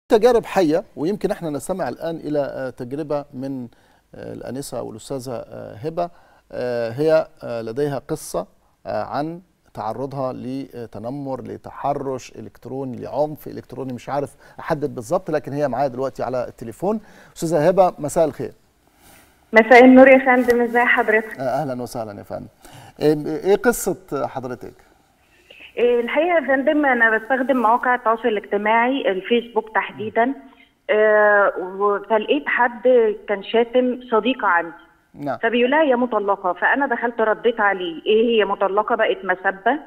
تجارب حيه ويمكن احنا نستمع الان الى تجربه من الانسه والاستاذه هبه هي لديها قصه عن تعرضها لتنمر لتحرش الكتروني لعنف الكتروني مش عارف احدد بالظبط لكن هي معايا دلوقتي على التليفون استاذه هبه مساء الخير مساء النور يا فندم ازي حضرتك اهلا وسهلا يا فندم ايه قصه حضرتك الحقيقه يا فندم انا بستخدم مواقع التواصل الاجتماعي الفيسبوك تحديدا أه فلقيت حد كان شاتم صديقه عندي نعم فبيقول لها هي مطلقه فانا دخلت رديت عليه ايه هي مطلقه بقت مسبه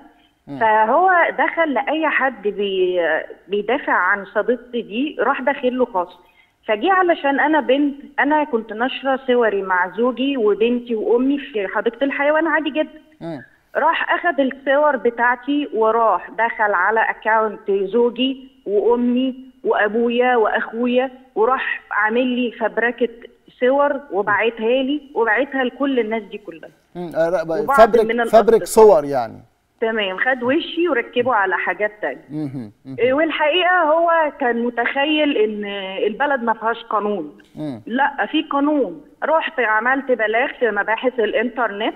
فهو دخل لاي حد بي بيدافع عن صديقتي دي راح داخل له خاص فجي علشان انا بنت انا كنت ناشره صوري مع زوجي وبنتي وامي في حديقه الحيوان عادي جدا مم. راح اخذ الصور بتاعتي وراح دخل على اكاونت زوجي وامي وابويا واخويا وراح عامل لي فبركه صور وبعتها لي وبعتها لكل الناس دي كلها مم. آه، وبعض فابريك من فابريك الأصدقاء. صور يعني تمام خد وشي وركبه على حاجات تانية مهم. مهم. إيه، والحقيقه هو كان متخيل ان البلد ما فيهاش قانون مم. لا في قانون رحت عملت بلاغ في مباحث الانترنت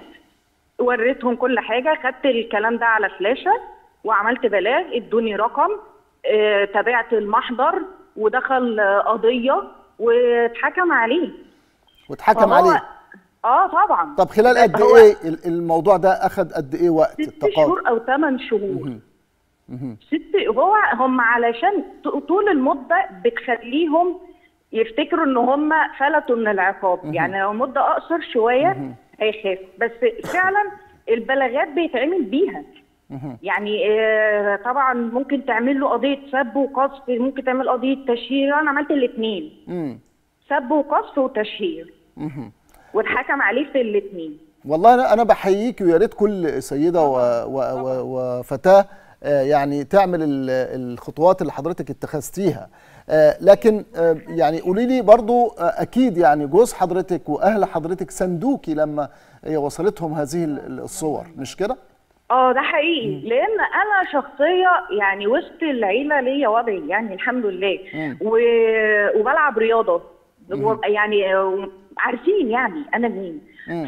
وريتهم كل حاجه خدت الكلام ده على فلاشه وعملت بلاغ ادوني رقم آه، تابعت المحضر ودخل آه، قضيه واتحكم عليه واتحكم فهو- عليه اه طبعا طب خلال قد هو ايه ال- الموضوع ده اخذ قد ايه وقت ست التقاضي شهور او ثمان شهور مهم. ست هو هم علشان ط- طول المده بتخليهم يفتكروا ان هم فلتوا من العقاب يعني لو مده اقصر شويه هيخاف بس فعلا البلاغات بيتعمل بيها يعني آه، طبعا ممكن تعمل له قضيه سب وقذف ممكن تعمل قضيه تشهير انا عملت الاثنين مم. سب وقذف وتشهير مهم. والحكم عليه في الاثنين والله انا انا بحييك ويا ريت كل سيده و و و وفتاه آه، يعني تعمل ال- الخطوات اللي حضرتك اتخذتيها آه، لكن آه، يعني قولي لي برضو آه، اكيد يعني جوز حضرتك واهل حضرتك سندوكي لما هي وصلتهم هذه ال- الصور مش كده؟ اه ده حقيقي لان انا شخصيه يعني وسط العيله ليا وضعي يعني الحمد لله مم. و... وبلعب رياضه و- يعني آه، عارفين يعني انا مين مم. ف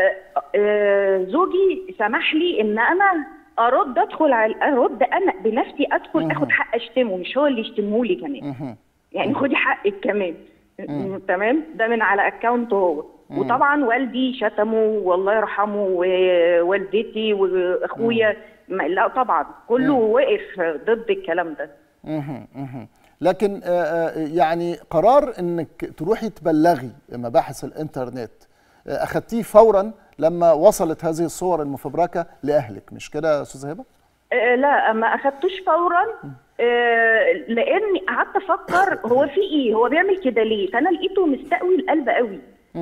آه، زوجي سمح لي ان انا ارد ادخل على ارد انا بنفسي ادخل اخد حق اشتمه مش هو اللي يشتمه لي كمان مهم. يعني خدي حقك كمان م- تمام ده من على اكونته هو وطبعا والدي شتمه والله يرحمه ووالدتي واخويا ما- لا طبعا كله وقف ضد الكلام ده مهم. مهم. لكن آه، آه، يعني قرار انك تروحي تبلغي مباحث الانترنت آه، اخذتيه فورا لما وصلت هذه الصور المفبركه لاهلك مش كده يا استاذه هبه؟ آه، لا ما اخدتوش فورا آه، لاني قعدت افكر هو في ايه هو بيعمل كده ليه فانا لقيته مستقوي القلب قوي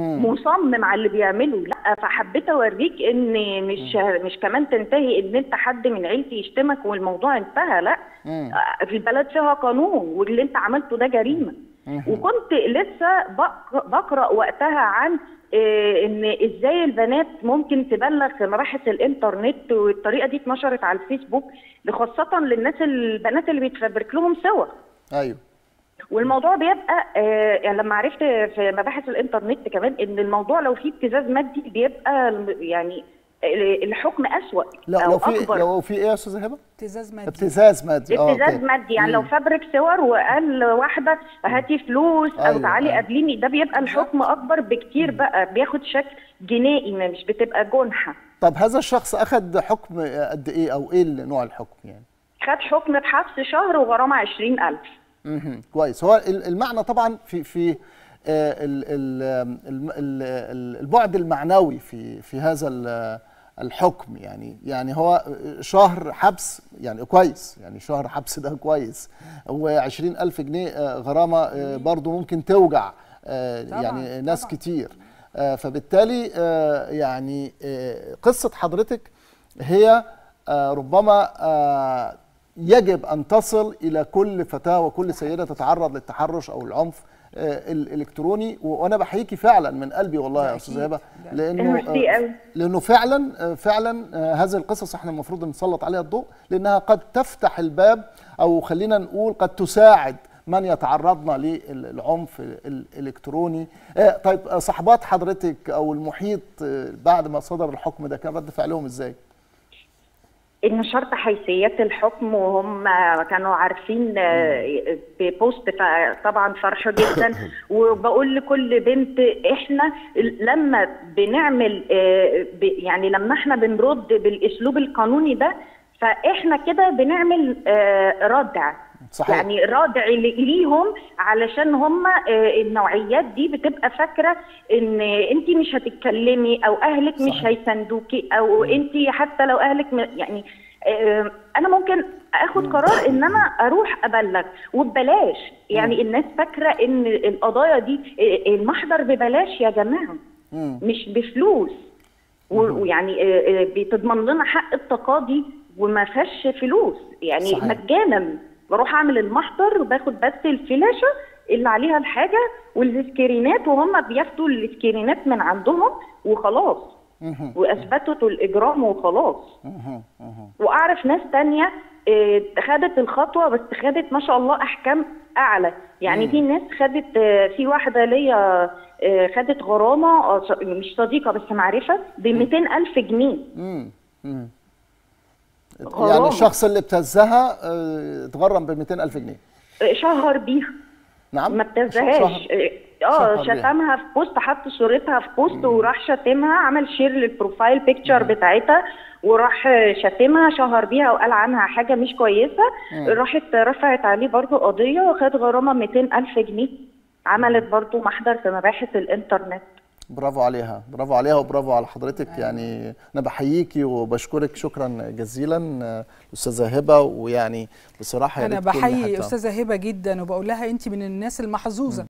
مصمم على اللي بيعمله لا فحبيت اوريك ان مش مش كمان تنتهي ان انت حد من عيلتي يشتمك والموضوع انتهى لا مم. آه، في البلد فيها قانون واللي انت عملته ده جريمه وكنت لسه بق- بقرا وقتها عن آه، ان ازاي البنات ممكن تبلغ في مباحث الانترنت والطريقه دي اتنشرت على الفيسبوك خاصه للناس البنات اللي بيتفبرك لهم صور ايوه والموضوع بيبقى آه يعني لما عرفت في مباحث الانترنت كمان ان الموضوع لو فيه ابتزاز مادي بيبقى الم- يعني ال- الحكم اسوأ لا او لو في اكبر لو في ايه يا استاذه هبه؟ ابتزاز مادي ابتزاز مادي اه ابتزاز أوكي. مادي يعني لو فبرك صور وقال واحده هاتي فلوس او أيوة، تعالي أيوة. قابليني ده بيبقى الحكم اكبر بكتير بقى بياخد شكل جنائي مش بتبقى جنحه طب هذا الشخص اخذ حكم قد ايه او ايه نوع الحكم يعني؟ خد حكم بحبس شهر وغرامه 20000 مهم. كويس هو ال- المعنى طبعا في في آه، ال- ال- الم- ال- ال- البعد المعنوي في في هذا ال- الحكم يعني يعني هو شهر حبس يعني كويس يعني شهر حبس ده كويس و20 ألف جنيه آه، غرامة آه، برضو ممكن توجع آه، طبعاً، يعني ناس طبعاً. كتير آه، فبالتالي آه، يعني آه، قصة حضرتك هي آه، ربما آه، يجب أن تصل إلى كل فتاة وكل سيدة تتعرض للتحرش أو العنف آه، الإلكتروني و- وأنا بحييكي فعلا من قلبي والله يا ده أستاذ أكيد. هبة ده لأنه ميرسي آه، قوي. لأنه فعلا آه، فعلا آه، هذه القصص احنا المفروض نسلط عليها الضوء لأنها قد تفتح الباب أو خلينا نقول قد تساعد من يتعرضن للعنف الالكتروني آه، طيب آه، صحبات حضرتك او المحيط آه، بعد ما صدر الحكم ده كان رد فعلهم ازاي نشرت حيثيات الحكم وهم كانوا عارفين آه، ببوست ف- طبعا فرحه جدا وبقول لكل بنت احنا لما بنعمل آه، ب- يعني لما احنا بنرد بالاسلوب القانوني ده فاحنا كده بنعمل آه، ردع صحيح. يعني رادع ل- ليهم علشان هم آه، النوعيات دي بتبقى فاكره ان انت مش هتتكلمي او اهلك مش صحيح. هيساندوكي او انت حتى لو اهلك م- يعني آه، انا ممكن اخد قرار ان انا اروح ابلغ وببلاش يعني الناس فاكره ان القضايا دي آه، المحضر ببلاش يا جماعه مم. مش بفلوس و- ويعني آه، آه، بتضمن لنا حق التقاضي وما فيهاش فلوس يعني صحيح. مجانا بروح اعمل المحضر وباخد بس الفلاشه اللي عليها الحاجه والسكرينات وهم بياخدوا السكرينات من عندهم وخلاص مهم. واثبتوا الاجرام وخلاص مهم. مهم. واعرف ناس تانية آه، خدت الخطوه بس خدت ما شاء الله احكام اعلى يعني في ناس خدت آه، في واحده ليا آه، خدت غرامه آه، ص- مش صديقه بس معرفه ب 200 الف جنيه مم. مم. يعني غرامة. الشخص اللي ابتزها آه، اتغرم ب 200000 جنيه آه، شهر بيها نعم ما ابتزهاش شهر. اه شهر بيها. شتمها في بوست حط صورتها في بوست وراح شتمها عمل شير للبروفايل بيكتشر بتاعتها وراح شتمها شهر بيها وقال عنها حاجه مش كويسه راحت رفعت عليه برضو قضيه وخد غرامه 200 الف جنيه عملت برضو محضر في مباحث الانترنت برافو عليها برافو عليها وبرافو على حضرتك يعني انا بحييكي وبشكرك شكرا جزيلا آه، استاذه هبه ويعني بصراحه يا انا ريت كل بحيي حتى- استاذه هبه جدا وبقول لها انت من الناس المحظوظه